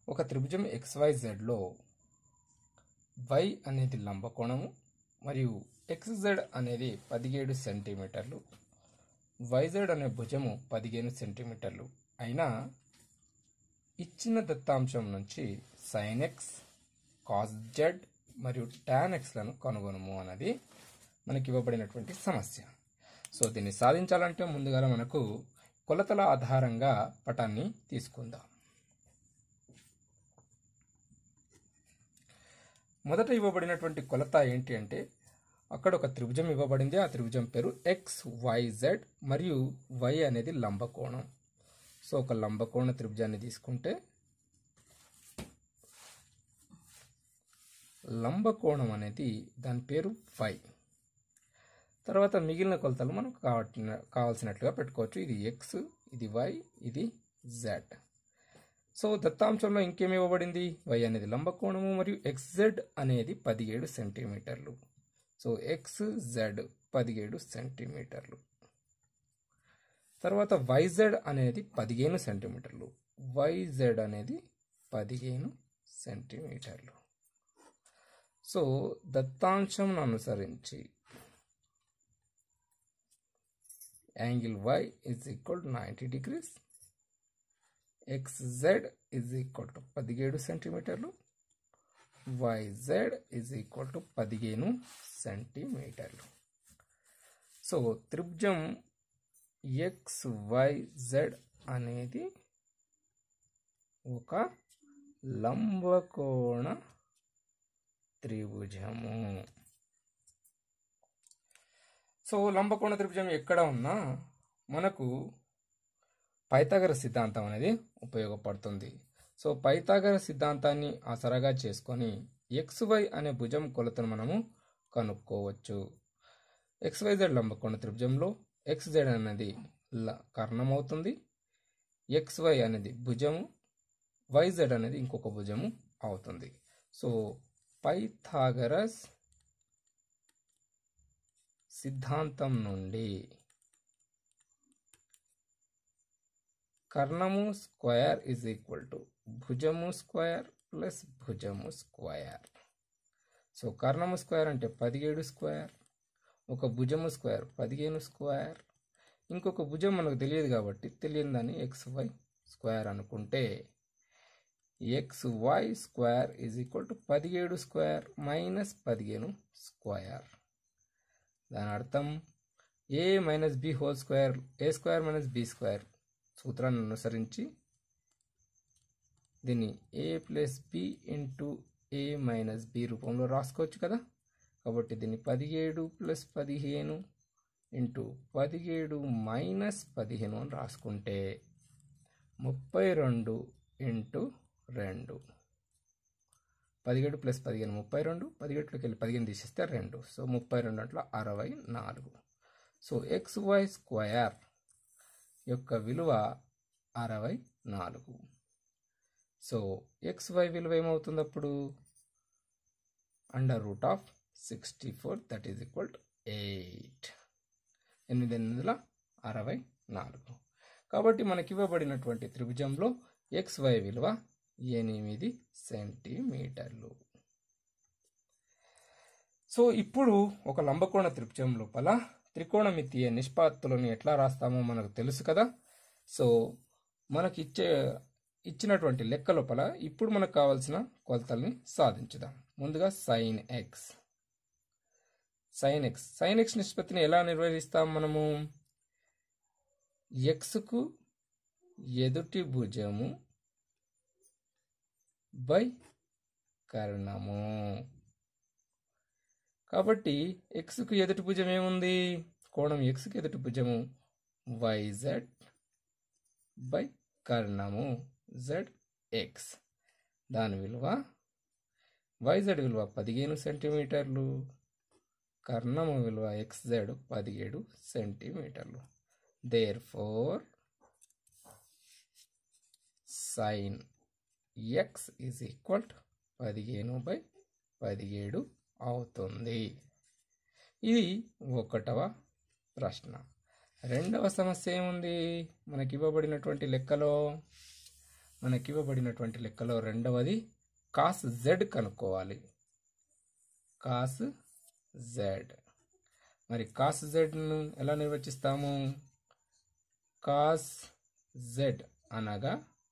ఒక త్రిభుజం ఎక్స్వైజెడ్లో వై అనేది లంబకోణము మరియు ఎక్స్జెడ్ అనేది పదిహేడు సెంటీమీటర్లు వైజెడ్ అనే భుజము పదిహేను సెంటీమీటర్లు అయినా ఇచ్చిన దత్తాంశం నుంచి సైన్ ఎక్స్ కాస్ జెడ్ మరియు టాన్ ఎక్స్లను కనుగొనము అన్నది మనకి ఇవ్వబడినటువంటి సమస్య సో దీన్ని సాధించాలంటే ముందుగా మనకు కొలతల ఆధారంగా పటాన్ని తీసుకుందాం మొదట ఇవ్వబడినటువంటి కొలత ఏంటి అంటే అక్కడ ఒక త్రిభుజం ఇవ్వబడింది ఆ త్రిభుజం పేరు ఎక్స్ వైజెడ్ మరియు వై అనేది లంబకోణం సో ఒక లంబకోణ త్రిభుజాన్ని తీసుకుంటే లంబకోణం అనేది దాని పేరు వై తర్వాత మిగిలిన కొలతలు మనం కావట్టిన కావాల్సినట్లుగా పెట్టుకోవచ్చు ఇది ఎక్స్ ఇది వై ఇది జెడ్ సో దత్తాంశంలో ఇంకేమి ఇవ్వబడింది వై అనేది లంబకోణము మరియు ఎక్స్జెడ్ అనేది పదిహేడు సెంటీమీటర్లు సో ఎక్స్ జెడ్ పదిహేడు సెంటీమీటర్లు తర్వాత వైజెడ్ అనేది పదిహేను సెంటీమీటర్లు వైజెడ్ అనేది పదిహేను సెంటీమీటర్లు సో దత్తాంశం అనుసరించి angle y is equal to ninety degrees XZ is equal to పదిహేడు సెంటీమీటర్లు వైజెడ్ ఇజ్ ఈక్వల్ టు పదిహేను సెంటీమీటర్లు సో త్రిభుజం ఎక్స్ వైజెడ్ అనేది ఒక లంబకోణ త్రిభుజము సో లంబకోణ త్రిభుజం ఎక్కడ ఉన్నా మనకు పైతగర సిద్ధాంతం అనేది ఉపయోగపడుతుంది సో పైతాగర సిద్ధాంతాన్ని ఆసరాగా చేసుకొని ఎక్స్వై అనే భుజం కొలతను మనము కనుక్కోవచ్చు ఎక్స్వైజెడ్ లంబకోణ త్రిభుజంలో ఎక్స్జెడ్ అనేది కర్ణం అవుతుంది ఎక్స్వై అనేది భుజము వైజెడ్ అనేది ఇంకొక భుజము అవుతుంది సో పైథాగరస్ సిద్ధాంతం నుండి కర్ణము స్క్వయర్ ఇజ్ ఈక్వల్ టు భుజము స్క్వయర్ ప్లస్ భుజము స్క్వయర్ సో కర్ణము స్క్వయర్ అంటే పదిహేడు స్క్వయర్ ఒక భుజము స్క్వేర్ పదిహేను స్క్వేర్ ఇంకొక భుజం మనకు తెలియదు కాబట్టి తెలియని దాన్ని ఎక్స్ వై స్క్వేర్ అనుకుంటే x y square is equal to పదిహేడు స్క్వేర్ మైనస్ పదిహేను స్క్వేర్ దాని అర్థం a minus b whole square a square minus b square సూత్రాన్ని అనుసరించి దీన్ని a plus b into a minus b రూపంలో రాసుకోవచ్చు కదా కాబట్టి దీన్ని పదిహేడు ప్లస్ పదిహేను ఇంటూ పదిహేడు మైనస్ పదిహేను అని రాసుకుంటే ముప్పై రెండు ఇంటూ రెండు పదిహేడు ప్లస్ పదిహేను ముప్పై రెండు పదిహేడులోకి వెళ్ళి పదిహేను తీసేస్తే రెండు సో ముప్పై రెండు అట్లా అరవై నాలుగు సో ఎక్స్ వై స్క్వయర్ యొక్క విలువ అరవై నాలుగు సో ఎక్స్ వై విలువ ఏమవుతుంది అప్పుడు under root of sixty four that is equal to eight ఎనిమిది ఎనిమిదిల అరవై నాలుగు కాబట్టి మనకి ఇవ్వబడినటువంటి త్రిభుజంలో ఎక్స్ వై విలువ ఎనిమిది సెంటీమీటర్లు సో ఇప్పుడు ఒక లంబకోణ త్రిభుజం లోపల త్రికోణమితీయ నిష్పాత్తులను ఎట్లా రాస్తామో మనకు తెలుసు కదా సో మనకి ఇచ్చే ఇచ్చినటువంటి లెక్క లోపల ఇప్పుడు మనకు కావాల్సిన కొలతల్ని సాధించుదాం ముందుగా sine x sine x sine x నిష్పత్తిని ఎలా నిర్వహిస్తాం మనము ఎక్స్కు ఎదుటి భుజము బై కర్ణము కాబట్టి ఎక్స్కు ఎదుటి భుజం ఏముంది కోణం ఎక్స్కి ఎదుటి భుజము వైజెడ్ బై కర్ణము జెడ్ ఎక్స్ దాని విలువ వైజెడ్ విలువ పదిహేను సెంటీమీటర్లు కర్ణము విలువ ఎక్స్జెడ్ పదిహేడు సెంటీమీటర్లు therefore sine x is equal to పదిహేను బై పదిహేడు అవుతుంది ఇది ఒకటవ ప్రశ్న రెండవ సమస్య ఏముంది మనకి ఇవ్వబడినటువంటి లెక్కలో మనకి ఇవ్వబడినటువంటి లెక్కలో రెండవది కాస్ జెడ్ కనుక్కోవాలి కాస్ జెడ్ మరి కాస్ జెడ్ను ఎలా నిర్వచిస్తాము కాస్ జెడ్ అనగా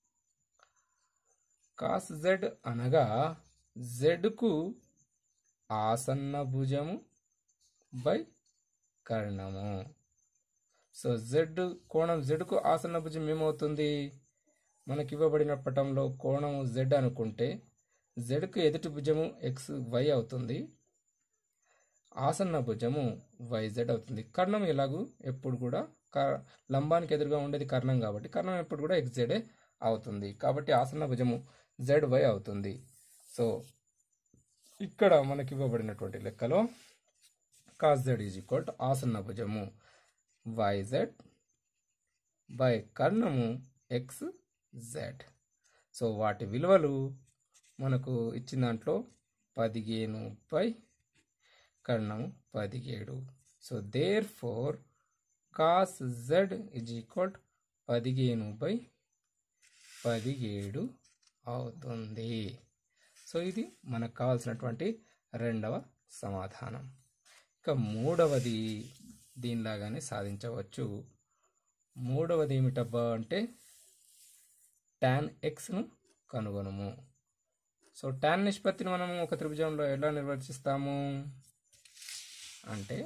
కాస్ జెడ్ అనగా జెడ్కు ఆసన్న భుజము బై కర్ణము సో జెడ్ కోణం జెడ్కు ఆసన్న భుజం ఏమవుతుంది మనకి ఇవ్వబడిన పటంలో కోణము జెడ్ అనుకుంటే జెడ్కు ఎదుటి భుజము ఎక్స్ వై అవుతుంది ఆసన్న భుజము వైజెడ్ అవుతుంది కర్ణం ఎలాగూ ఎప్పుడు కూడా క- లంబానికి ఎదురుగా ఉండేది కర్ణం కాబట్టి కర్ణం ఎప్పుడు కూడా ఎక్స్జెడే అవుతుంది కాబట్టి ఆసన్న భుజము జెడ్ వై అవుతుంది సో ఇక్కడ మనకి ఇవ్వబడినటువంటి లెక్కలో cos z is equal to ఆసన్న భుజము వైజెడ్ బై కర్ణము ఎక్స్ జెడ్ సో వాటి విలువలు మనకు ఇచ్చిన దాంట్లో పదిహేను బై కర్ణము పదిహేడు so therefore cos z is equal పదిహేను బై పదిహేడు అవుతుంది సో ఇది మనకు కావాల్సినటువంటి రెండవ సమాధానం ఇక మూడవది దీనిలాగానే సాధించవచ్చు మూడవది ఏమిటబ్బా అంటే టాన్ ఎక్స్ను కనుగొనము సో టాన్ నిష్పత్తిని మనము ఒక త్రిభుజంలో ఎలా నిర్వచిస్తాము అంటే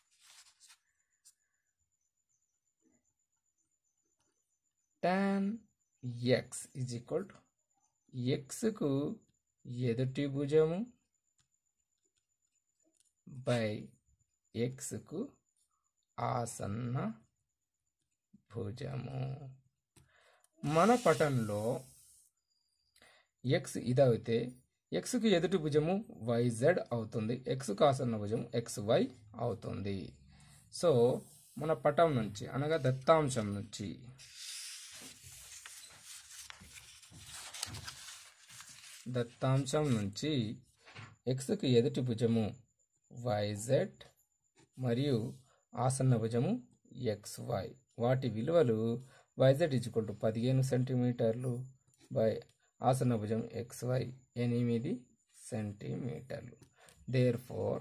tan x is equal to ఎక్స్కు ఎదుటి భుజము బై ఎక్స్కు ఆసన్న భుజము మన పటంలో ఎక్స్ ఇదైతే ఎక్స్కు ఎదుటి భుజము వైజెడ్ అవుతుంది ఎక్స్కు ఆసన్న భుజం ఎక్స్ వై అవుతుంది సో మన పటం నుంచి అనగా దత్తాంశం నుంచి దత్తాంశం నుంచి ఎక్స్కి ఎదుటి భుజము వైజెడ్ మరియు ఆసన్న భుజము ఎక్స్ వై వాటి విలువలు వైజెడ్ ఇచ్చుకుంటూ టు పదిహేను సెంటీమీటర్లు బై ఆసన్న భుజం ఎక్స్ వై ఎనిమిది సెంటీమీటర్లు therefore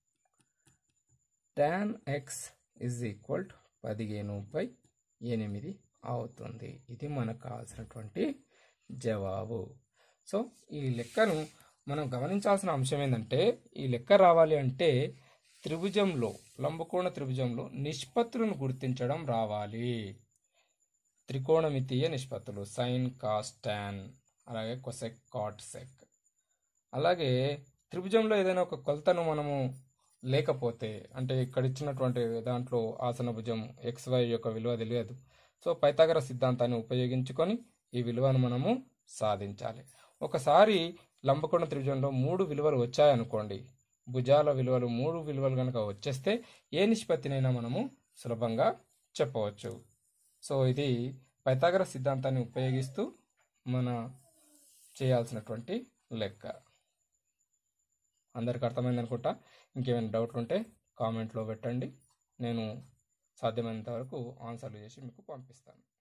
tan x is equal to పదిహేను బై ఎనిమిది అవుతుంది ఇది మనకు కావాల్సినటువంటి జవాబు సో ఈ లెక్కను మనం గమనించాల్సిన అంశం ఏంటంటే ఈ లెక్క రావాలి అంటే త్రిభుజంలో లంబకోణ త్రిభుజంలో నిష్పత్తులను గుర్తించడం రావాలి త్రికోణమితీయ నిష్పత్తులు సైన్ కాస్ టాన్ అలాగే కొసెక్ కాట్ సెక్ అలాగే త్రిభుజంలో ఏదైనా ఒక కొలతను మనము లేకపోతే అంటే ఇక్కడ ఇచ్చినటువంటి దాంట్లో ఆసన భుజం ఎక్స్ వై యొక్క విలువ తెలియదు సో పైతాగర సిద్ధాంతాన్ని ఉపయోగించుకొని ఈ విలువను మనము సాధించాలి ఒకసారి లంబకోణ త్రిభుజంలో మూడు విలువలు వచ్చాయనుకోండి భుజాల విలువలు మూడు విలువలు కనుక వచ్చేస్తే ఏ నిష్పత్తినైనా మనము సులభంగా చెప్పవచ్చు సో ఇది పైతాగర సిద్ధాంతాన్ని ఉపయోగిస్తూ మన చేయాల్సినటువంటి లెక్క అందరికి అర్థమైంది అనుకుంటా ఇంకేమైనా డౌట్లు ఉంటే కామెంట్లో పెట్టండి నేను సాధ్యమైనంత వరకు ఆన్సర్లు చేసి మీకు పంపిస్తాను